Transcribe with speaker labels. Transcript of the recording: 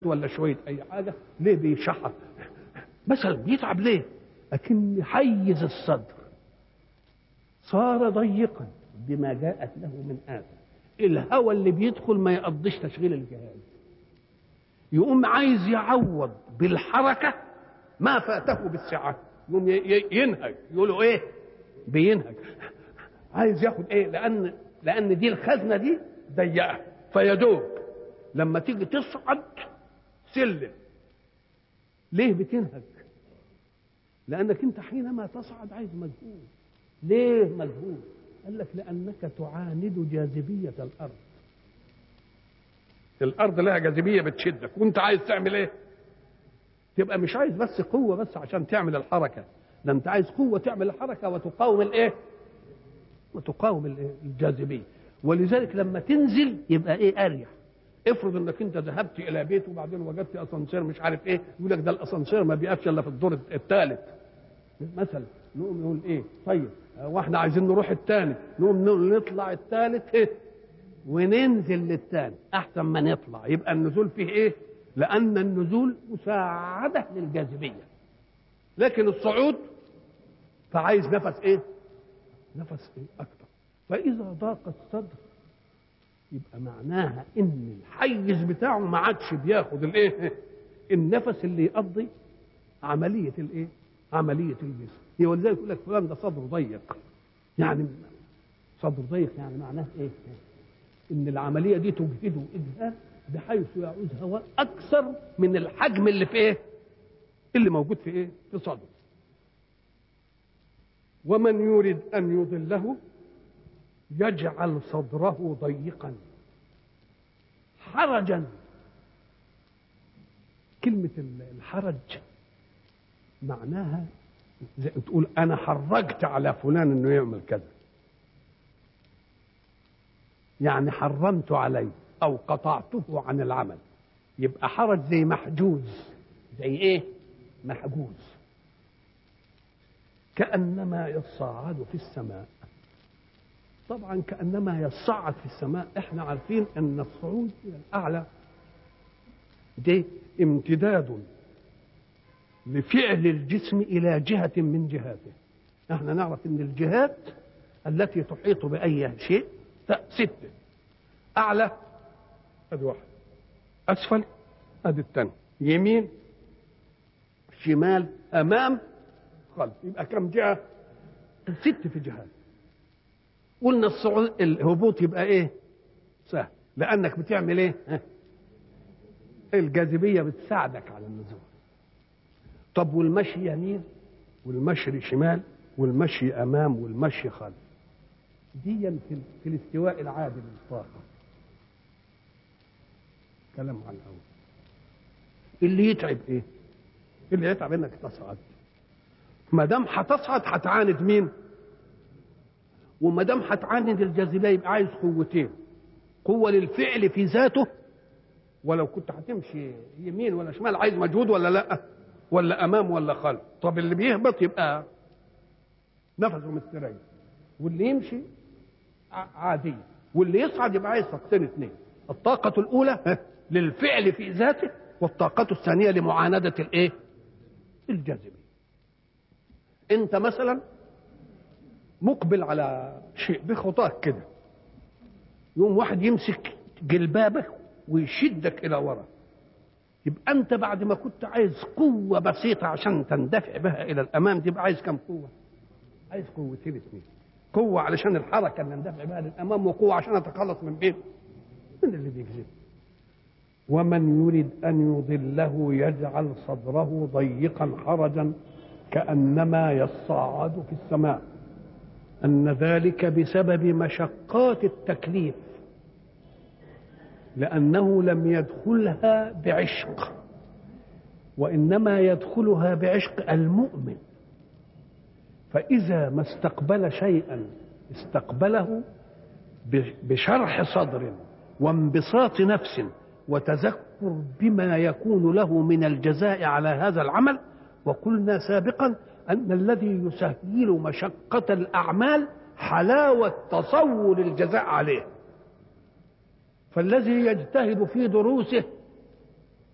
Speaker 1: ولا شويه اي حاجه ليه بيشحط مثلا بيتعب ليه لكن حيز الصدر صار ضيقا بما جاءت له من آفة الهوى اللي بيدخل ما يقضيش تشغيل الجهاز يقوم عايز يعوض بالحركة ما فاته بالسعة يقوم ينهج يقولوا ايه بينهج عايز ياخد ايه لان لان دي الخزنه دي ضيقه فيدوب لما تيجي تصعد سلم ليه بتنهج لانك انت حينما تصعد عايز مجهود ليه مجهود قال لك لانك تعاند جاذبيه الارض الارض لها جاذبيه بتشدك وانت عايز تعمل ايه تبقى مش عايز بس قوه بس عشان تعمل الحركه ده انت عايز قوه تعمل الحركه وتقاوم الايه وتقاوم الجاذبيه ولذلك لما تنزل يبقى ايه اريح افرض انك انت ذهبت الى بيت وبعدين وجدت اسانسير مش عارف ايه يقول لك ده الاسانسير ما بيقفش الا في الدور الثالث مثلا نقوم نقول ايه طيب واحنا عايزين نروح الثاني نقوم نطلع الثالث ايه وننزل للثاني احسن ما نطلع يبقى النزول فيه ايه لان النزول مساعده للجاذبيه لكن الصعود فعايز نفس ايه نفس ايه اكتر فاذا ضاق الصدر يبقى معناها ان الحيز بتاعه ما عادش بياخد الايه النفس اللي يقضي عمليه الايه عمليه الجسم هي ولذلك يقول لك فلان ده صدره ضيق يعني صدره ضيق يعني معناه ايه ان العمليه دي تجهده اجهاد بحيث يعوز هواء اكثر من الحجم اللي في ايه اللي موجود في ايه في صدره ومن يريد ان يضله يجعل صدره ضيقا حرجا كلمة الحرج معناها زي تقول أنا حرجت على فلان إنه يعمل كذا يعني حرمت عليه أو قطعته عن العمل يبقى حرج زي محجوز زي إيه؟ محجوز كأنما يصعد في السماء طبعا كانما يصعد في السماء احنا عارفين ان الصعود الى الاعلى ده امتداد لفعل الجسم الى جهه من جهاته احنا نعرف ان الجهات التي تحيط باي شيء سته اعلى ادي واحد اسفل ادي الثاني يمين شمال امام خلف يبقى كم جهه ست في جهات قلنا الصعود الهبوط يبقى ايه سهل لانك بتعمل ايه الجاذبيه بتساعدك على النزول طب والمشي يمين والمشي شمال والمشي امام والمشي خلف دي في, في الاستواء العادي للطاقه كلام عن الاول اللي يتعب ايه اللي يتعب انك تصعد ما دام هتصعد هتعاند مين وما دام هتعاند الجاذبيه يبقى عايز قوتين قوه للفعل في ذاته ولو كنت هتمشي يمين ولا شمال عايز مجهود ولا لا ولا امام ولا خلف طب اللي بيهبط يبقى نفسه مستريح واللي يمشي عادي واللي يصعد يبقى عايز طاقتين اثنين الطاقة الأولى للفعل في ذاته والطاقة الثانية لمعاندة الإيه؟ الجاذبية. أنت مثلا مقبل على شيء بخطاك كده يوم واحد يمسك جلبابك ويشدك الى ورا يبقى انت بعد ما كنت عايز قوه بسيطه عشان تندفع بها الى الامام تبقى عايز كم قوه عايز قوتين اثنين قوه علشان الحركه اللي ندفع بها للامام وقوه عشان اتخلص من مين من اللي بيجذب ومن يريد ان يضله يجعل صدره ضيقا حرجا كانما يصعد في السماء أن ذلك بسبب مشقات التكليف لأنه لم يدخلها بعشق وإنما يدخلها بعشق المؤمن فإذا ما استقبل شيئا استقبله بشرح صدر وانبساط نفس وتذكر بما يكون له من الجزاء على هذا العمل وقلنا سابقا أن الذي يسهل مشقة الأعمال حلاوة تصور الجزاء عليه فالذي يجتهد في دروسه